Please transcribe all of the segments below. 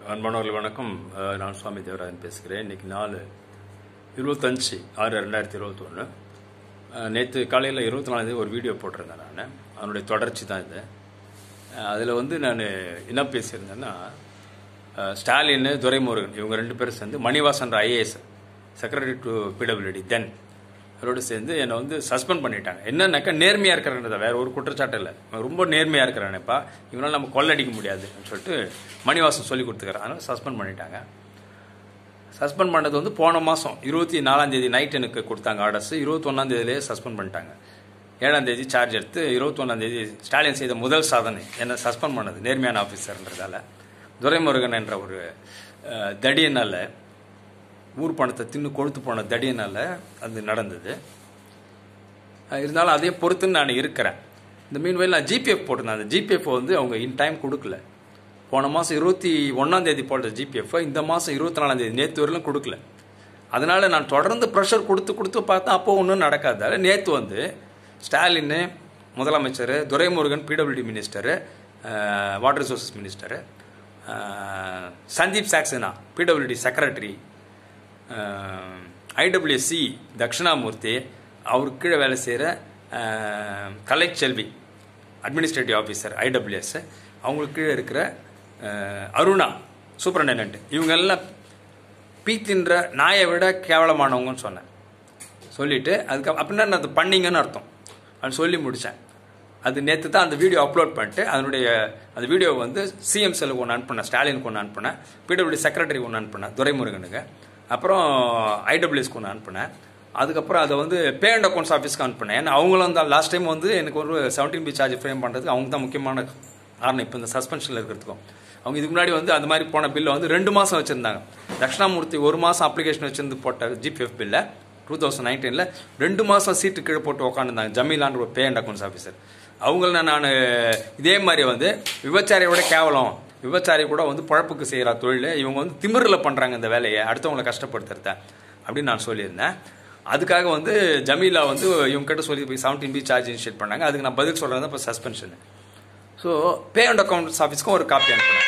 அன்பானவர்கள் வணக்கம் அஹ், நான் சுவாமி தேவராஜன் பேசுகிறேன் இன்னைக்கு நாலு இருபத்தஞ்சு ஆறு ரெண்டாயிரத்தி இருபத்தொன்று நேற்று காலையில் இருபத்தி நாலாந்தேதி ஒரு வீடியோ போட்டிருந்தேன் நான் அதனுடைய தொடர்ச்சி தான் இது அதில் வந்து நான் என்ன பேசியிருந்தேன்னா அஹ், ஸ்டாலின் துரைமுருகன் இவங்க ரெண்டு பேரும் சேர்ந்து Manivasan IAS secretary to PWD then அவரோடு சேர்ந்து என்னை வந்து சஸ்பெண்ட் பண்ணிட்டாங்க என்னன்னாக்கா நேர்மையாக இருக்கிறேன்றத வேற ஒரு குற்றச்சாட்டு இல்லை நான் ரொம்ப நேர்மையாக இருக்கிறேனேப்பா இவனால் நம்ம கொள்ளடிக்க முடியாது அப்படின்னு சொல்லிட்டு மணிவாசன் சொல்லி கொடுத்துக்கிறேன் அதனால் சஸ்பெண்ட் பண்ணிட்டாங்க சஸ்பெண்ட் பண்ணது வந்து போன மாதம் இருபத்தி நாலாம் தேதி நைட் எனக்கு கொடுத்தாங்க ஆர்டர்ஸ் இருபத்தொன்னாம் தேதியிலே சஸ்பெண்ட் பண்ணிட்டாங்க ஏழாம் தேதி சார்ஜ் எடுத்து இருபத்தொன்னாம் தேதி ஸ்டாலின் செய்த முதல் சாதனை என்னை சஸ்பெண்ட் பண்ணது நேர்மையான ஆஃபீஸர்ன்றதால துரைமுருகன் என்ற ஒரு அஹ், தடியனால ஊர் பணத்தை தின்னு கொழுத்து போன தடியனால அது நடந்தது அஹ், இருந்தாலும் அதே பொறுத்துன்னு நான் இருக்கிறேன் இந்த மீன்வெயில் நான் ஜிபிஎஃப் போட்டிருந்தேன் அந்த ஜிபிஎஃப் வந்து அவங்க இன் டைம் கொடுக்கல போன மாதம் இருபத்தி ஒன்றாம் தேதி போட்ட ஜிபிஎஃப் இந்த மாதம் இருபத்தி நாலாம் தேதி நேற்று வரையிலும் கொடுக்கல அதனால நான் தொடர்ந்து ப்ரெஷர் கொடுத்து கொடுத்து பார்த்தா அப்போ ஒன்றும் நடக்காதால நேற்று வந்து ஸ்டாலின் முதலமைச்சர் Duraimurugan PWD minister water resources minister Sandeep Saxena PWD secretary IWSC Dakshinamoorthy அவருக்கு கீழே வேலை செய்கிற கலைச்செல்வி அட்மினிஸ்ட்ரேட்டிவ் ஆஃபீஸர் ஐடபிள்யூஎஸ் அவங்களுக்கு கீழே இருக்கிற அஹ், அருணா சூப்பரண்டென்டென்ட் இவங்க எல்லாம் பீ தின்ற நாயை விட கேவலமானவங்கன்னு சொன்னேன் சொல்லிட்டு அதுக்கு அப்படின்னா நான் அது பண்ணீங்கன்னு அர்த்தம் அது சொல்லி முடித்தேன் அது நேற்று தான் அந்த வீடியோ அப்லோட் பண்ணிட்டு அதனுடைய அந்த வீடியோ வந்து சிஎம் செல்லுக்கு ஒன்று அனுப்பினேன் ஸ்டாலினுக்கு ஒன்று அனுப்பினேன் பிடபிள்யூ செக்ரட்டரி ஒன்று அனுப்பினேன் துரைமுருகனுக்கு அப்புறம் ஐடபிள்யூஎஸ்க்கு ஒன்று அனுப்பினேன் அதுக்கப்புறம் அதை வந்து பே அண்ட் அக்கௌண்ட்ஸ் ஆஃபீஸ்க்கு அனுப்பினேன் ஏன்னா அவங்களும் தான் லாஸ்ட் டைம் வந்து எனக்கு ஒரு செவன்டீன் பி சார்ஜ் ஃப்ரேம் பண்ணுறதுக்கு அவங்க தான் முக்கியமான காரணம் இப்போ இந்த சஸ்பென்ஷனில் இருக்கிறதுக்கும் அவங்க இதுக்கு முன்னாடி வந்து அந்த மாதிரி போன பில்லை வந்து ரெண்டு மாதம் வச்சுருந்தாங்க தட்சிணாமூர்த்தி ஒரு மாதம் அப்ளிகேஷன் வச்சிருந்து போட்ட ஜிபிஎஃப் பில்லை டூ தௌசண்ட் நைன்டீனில் ரெண்டு மாதம் சீட்டு கீழே போட்டு உட்காந்துருந்தாங்க ஜமீலான்ற ஒரு பே அண்ட் அக்கௌண்ட்ஸ் ஆஃபீஸர் அவங்கள நான் இதே மாதிரி வந்து விபச்சாரியை விட கேவலம் விபச்சாரி கூட வந்து பழப்புக்கு செய்கிற தொழில் இவங்க வந்து திமிரில் பண்ணுறாங்க இந்த வேலையை அடுத்தவங்களை கஷ்டப்படுத்துறத அப்படின்னு நான் சொல்லியிருந்தேன் அதுக்காக வந்து ஜமீலா வந்து இவங்க கிட்ட சொல்லி போய் செவன்டீன் பி சார்ஜ் இனிஷியேட் பண்ணாங்க அதுக்கு நான் பதில் சொல்கிறது இப்போ suspension so pay and accounts ஆஃபீஸ்க்கும் ஒரு காப்பி அனுப்பினேன்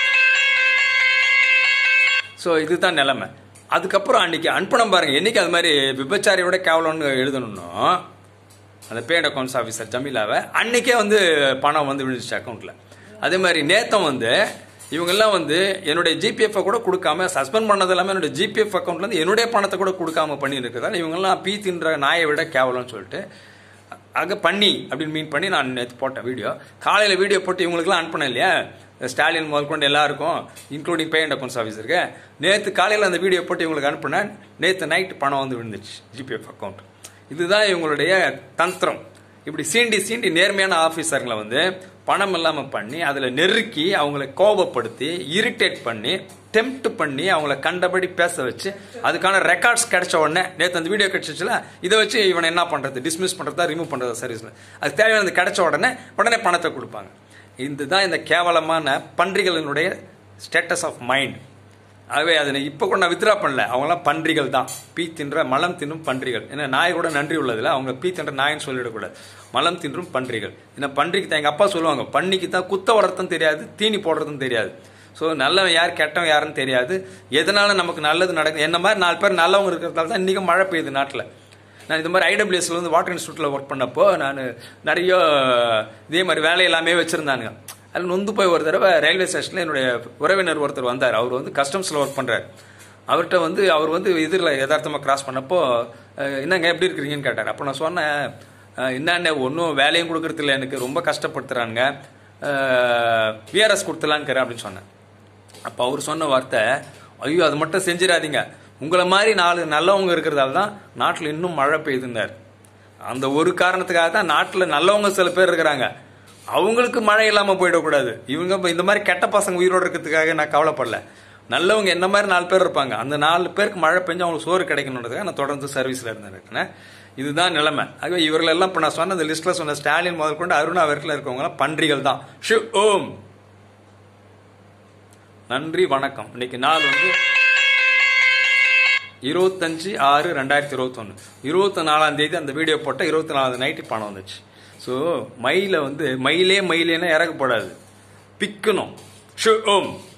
ஸோ இதுதான் நிலைமை அதுக்கப்புறம் அன்னைக்கு அனுப்பணும் பாருங்க என்னைக்கு அது மாதிரி விபச்சாரியோட கேவலம்னு எழுதணும்னோ அந்த பேட் அக்கௌண்ட்ஸ் ஆஃபீஸர் ஜமீலாவை அன்னைக்கே வந்து பணம் வந்து விழுந்துச்சு அக்கௌண்ட்டில் அதே மாதிரி நேத்தம் வந்து இவங்கெல்லாம் வந்து என்னுடைய ஜிபிஎஃப் கூட கொடுக்காம சஸ்பெண்ட் பண்ணது எல்லாமே என்னுடைய ஜிபிஎஃப் அக்கௌண்ட்லேருந்து என்னுடைய பணத்தை கூட கொடுக்காம பண்ணி இருக்கிறதால இவங்கெல்லாம் பீ தின்ற நாயை விட கேவலம்னு சொல்லிட்டு அங்கே பண்ணி அப்படின்னு மீன் பண்ணி நான் நேற்று போட்டேன் வீடியோ காலையில் வீடியோ போட்டு இவங்களுக்குலாம் அனுப்பினேன் இல்லையா ஸ்டாலின் முதற்கொண்டு எல்லாருக்கும் இன்க்ளூடிங் பே அண்ட் அக்கௌண்ட்ஸ் ஆஃபீஸருக்கு நேற்று காலையில் அந்த வீடியோ போட்டு இவங்களுக்கு அனுப்பினேன் நேற்று நைட்டு பணம் வந்து விழுந்துச்சு ஜிபிஎஃப் அக்கௌண்ட் இதுதான் இவங்களுடைய தந்திரம் இப்படி சீண்டி சீண்டி நேர்மையான ஆஃபீஸர்களை வந்து பணம் இல்லாமல் பண்ணி அதில் நெருக்கி அவங்கள கோபப்படுத்தி இரிட்டேட் பண்ணி டெம்ப்ட் பண்ணி அவங்கள கண்டபடி பேச வச்சு அதுக்கான ரெக்கார்ட்ஸ் கிடைச்ச உடனே நேற்று அந்த வீடியோ கிடைச்சிச்சுல இதை வச்சு இவனை என்ன பண்ணுறது டிஸ்மிஸ் பண்ணுறதா ரிமூவ் பண்ணுறதா சர்வீஸில் அது தேவையானது கிடைச்ச உடனே உடனே பணத்தை கொடுப்பாங்க இதுதான் இந்த கேவலமான பன்றிகளினுடைய ஸ்டேட்டஸ் ஆஃப் மைண்ட் ஆகவே அதை இப்போ கூட நான் வித்ரா பண்ணல அவங்களாம் பன்றிகள் தான் பீ தின்ற மலம் தின்னும் பன்றிகள் ஏன்னா நாய் கூட நன்றி உள்ளதில்ல அவங்க பீ தின்ற நாயின்னு சொல்லிடக்கூடாது மலம் தின்றும் பன்றிகள் இந்த பன்றிக்கு தான் எங்கள் அப்பா சொல்லுவாங்க பன்னிக்கு தான் குத்த வளர்த்தும் தெரியாது தீனி போடுறதும் தெரியாது ஸோ நல்லவன் யார் கெட்டவன் யாருன்னு தெரியாது எதனால நமக்கு நல்லது நடக்குது என்ன மாதிரி நாலு பேர் நல்லவங்க இருக்கிறதால தான் இன்றைக்கும் மழை பெய்யுது நாட்டில் நான் இந்த மாதிரி ஐடபிள்யூஎஸ்ல வந்து வாட்டர் இன்ஸ்டியூட்டில் ஒர்க் பண்ணப்போ நான் நிறைய இதே மாதிரி வேலை எல்லாமே வச்சுருந்தானுங்க அதில் நொந்து போய் ஒரு தடவை ரயில்வே ஸ்டேஷனில் என்னுடைய உறவினர் ஒருத்தர் வந்தார் அவர் வந்து கஸ்டம்ஸில் ஒர்க் பண்ணுறாரு அவர்கிட்ட வந்து அவர் வந்து இதில் யதார்த்தமாக கிராஸ் பண்ணப்போ அஹ், என்னங்க எப்படி இருக்கிறீங்கன்னு கேட்டார் அப்போ நான் சொன்னேன் அஹ், என்னண்ணே ஒன்றும் வேலையும் கொடுக்கறதில்ல எனக்கு ரொம்ப கஷ்டப்படுத்துறாங்க விஆர்எஸ் கொடுத்துலான்னு அப்படின்னு சொன்னேன் அப்போ அவர் சொன்ன வார்த்தை ஐயோ அது மட்டும் செஞ்சிடாதீங்க உங்களை மாதிரி நாலு நல்லவங்க இருக்கிறதால தான் நாட்டில் இன்னும் மழை பெய்யுதுன்னார் அந்த ஒரு காரணத்துக்காக தான் நாட்டில் நல்லவங்க சில பேர் இருக்கிறாங்க அவங்களுக்கு மழை இல்லாமல் போயிடக்கூடாது இவங்க இப்ப இந்த மாதிரி கெட்ட பசங்க உயிரோடு இருக்கிறதுக்காக நான் கவலைப்படல நல்லவங்க என்ன மாதிரி நாலு பேர் இருப்பாங்க அந்த நாலு பேருக்கு மழை பெஞ்சு அவங்களுக்கு சோறு கிடைக்கணுன்றதுக்காக நான் தொடர்ந்து சர்வீஸில் இருந்திருக்கேன் இதுதான் நிலைமை ஆகவே இவர்களெல்லாம் இப்போ நான் சொன்ன அந்த லிஸ்ட்டில் சொன்ன ஸ்டாலின் முதல் கொண்டு அருணா வரைக்கும் இருக்கவங்களாம் பன்றிகள் தான் ஷு ஓம் நன்றி வணக்கம் இன்னைக்கு நாள் வந்து இருபத்தஞ்சு ஆறு ரெண்டாயிரத்தி இருபத்தொன்று இருபத்தி நாலாம் தேதி அந்த வீடியோ போட்ட இருபத்தி நாலாவது நைட்டு பணம் வந்துச்சு ஸோ மயில வந்து மயிலே மயிலேன்னா இறக்கப்படாது பிக்கணும் ஷு ஓம்